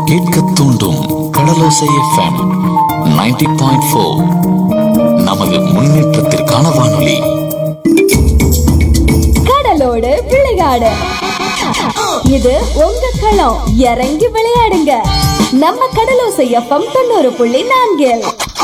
கேட்க தூண்டும் கடலோசை FM 90.4 point four நமது முன்னேற்றத்திற்கான வானொலி கடலோடு விளையாடு இது உங்க களம் இறங்கி விளையாடுங்க நம்ம கடலோசை எஃப்எம் தொண்ணூறு புள்ளி நான்கில்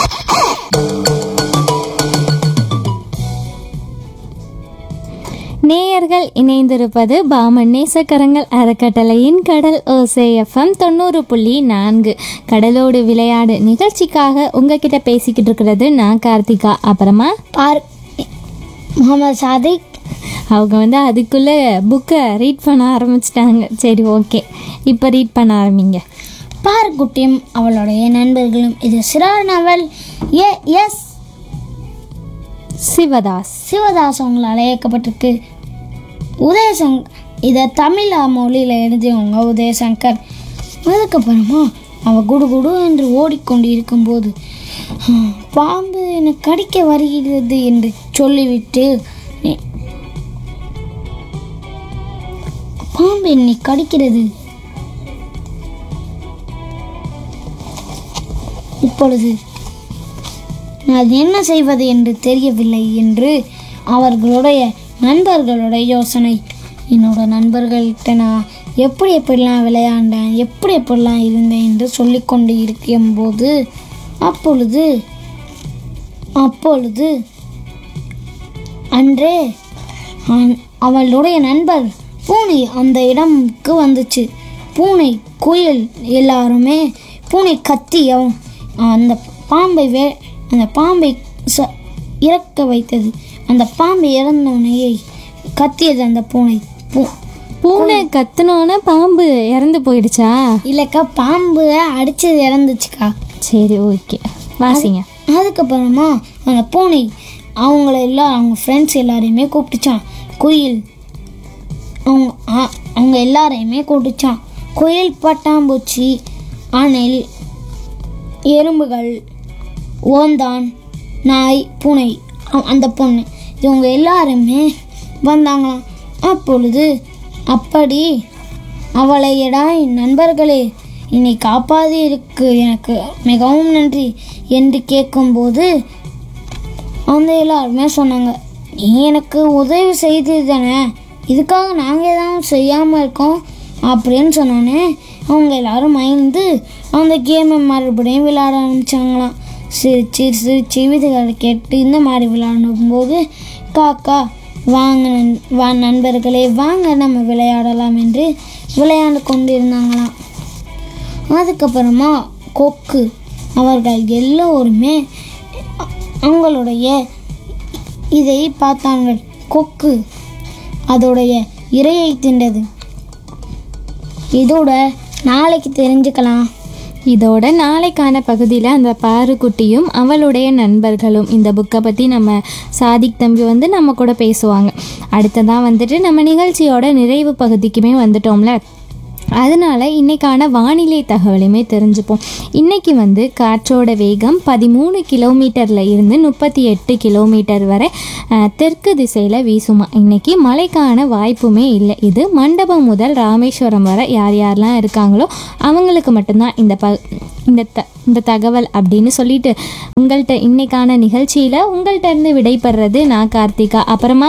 நேயர்கள் இணைந்திருப்பது பாமன் நேசக்கரங்கள் அறக்கட்டளையின் கடல் ஓசை எஃப்எம் தொண்ணூறு புள்ளி நான்கு கடலோடு விளையாடு நிகழ்ச்சிக்காக உங்ககிட்ட பேசிக்கிட்டு இருக்கிறது நான் கார்த்திகா அப்புறமா பார் முகமது சாதிக் அவங்க வந்து அதுக்குள்ளே புக்கை ரீட் பண்ண ஆரம்பிச்சிட்டாங்க சரி ஓகே இப்போ ரீட் பண்ண ஆரம்பிங்க பார்க்குட்டியும் அவளுடைய நண்பர்களும் இது சிறார் novel A S Sivadas Sivadas அவங்களால் இயக்கப்பட்டிருக்கு உதயசங் இதை தமிழ் மொழியில் எழுதியவங்க உதயசங்கர் அதுக்கப்புறமா அவ குடு குடு என்று ஓடிக்கொண்டு இருக்கும்போது "ஹம், பாம்பு என்னை கடிக்க வருகிறது என்று சொல்லிவிட்டு "நீ- பாம்பு என்னை கடிக்கிறது இப்பொழுது நான் என்ன செய்வது என்று தெரியவில்லை என்று அவர்களுடைய நண்பர்களுடைய யோசனை என்னோட நண்பர்கள்கிட்ட நான் எப்படி எப்படிலாம் விளையாண்டேன் எப்படி எப்படிலாம் இருந்தேன் என்று சொல்லிக்கொண்டு இருக்கும்போது அப்பொழுது அப்பொழுது அன்றே அவன்- அவளுடைய நண்பர் பூனை அந்த இடம்க்கு வந்துச்சு பூனை குயில் எல்லாருமே பூனை கத்தி அவன் அந்த பாம்பை வே அந்த பாம்பை ச இறக்க வைத்தது அந்த பாம்பை இறந்தவனையை கத்தியது அந்த பூனை பூ பூனை கத்துனோன்னே பாம்பு இறந்து போயிடுச்சா இல்லைக்கா பாம்பு அடிச்சது இறந்துச்சுக்கா சரி ஓகே வாசிங்க அதுக்கப்புறமா அந்த பூனை அவங்கள எல்லாம் அவங்க ஃப்ரெண்ட்ஸ் எல்லாரையுமே கூப்பிட்டுச்சான் குயில் அவங்க அ- அவங்க எல்லாரையுமே கூப்பிட்டுச்சான் குயில் பட்டாம்பூச்சி அணில் எறும்புகள் ஓந்தான் நாய் பூனை அ- அந்த பொண்ணு இவங்க எல்லாருமே வந்தாங்களாம் அப்பொழுது அப்படி அவளையடா என் நண்பர்களே என்னை காப்பாதி இருக்கு எனக்கு மிகவும் நன்றி என்று கேட்கும்போது அந்த எல்லாருமே சொன்னாங்க நீ எனக்கு உதவி செய்து தானே இதுக்காக நாங்கள் எதாவது செய்யாமல் இருக்கோம் அப்படின்னு சொன்னோன்னே அவங்க எல்லாரும் மயந்து அந்த கேமை மறுபடியும் விளையாட ஆரம்பிச்சாங்களாம் சிரிச்சு சிரிச்சு விதிகளை கேட்டு இந்த மாதிரி விளையாடும்போது காக்கா வாங்க நண்- வா நண்பர்களே வாங்க நம்ம விளையாடலாம் என்று விளையாண்டு கொண்டிருந்தாங்களாம் அதுக்கப்புறமா கொக்கு அவர்கள் எல்லோருமே அ- அவங்களுடைய இதை பார்த்தாங்க கொக்கு அதோடைய இரையை தின்றது இதோட நாளைக்கு தெரிஞ்சுக்கலாம் இதோட நாளைக்கான பகுதியில் அந்த பாருக்குட்டியும் அவளுடைய நண்பர்களும் இந்த புக்கை பற்றி நம்ம சாதிக் தம்பி வந்து நம்ம கூட பேசுவாங்க அடுத்ததான் வந்துட்டு நம்ம நிகழ்ச்சியோட நிறைவு பகுதிக்குமே வந்துட்டோம்ல அதனால இன்னைக்கான வானிலை தகவலையுமே தெரிஞ்சுப்போம் இன்னைக்கு வந்து காற்றோட வேகம் பதிமூணு கிலோமீட்டரில் இருந்து முப்பத்தி எட்டு கிலோமீட்டர் வரை அஹ், தெற்கு திசையில் வீசுமா இன்னைக்கு மழைக்கான வாய்ப்புமே இல்லை இது மண்டபம் முதல் ராமேஸ்வரம் வரை யார் யாரெல்லாம் இருக்காங்களோ அவங்களுக்கு மட்டும்தான் இந்த ப இந்த த இந்த தகவல் அப்படின்னு சொல்லிட்டு உங்கள்கிட்ட இன்னைக்கான நிகழ்ச்சியில் உங்கள்கிட்ட இருந்து விடைபெறது நான் கார்த்திகா அப்புறமா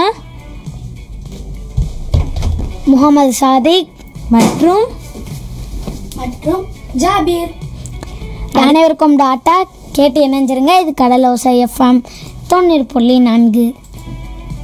முகமது சாதிக் மற்றும் மற்றும் ஜாபீர் அனைவருக்கும் டாட்டா கேட்டு இணைஞ்சிருங்க இது கடலோசை எஃப்எம் தொண்ணூறு புள்ளி நான்கு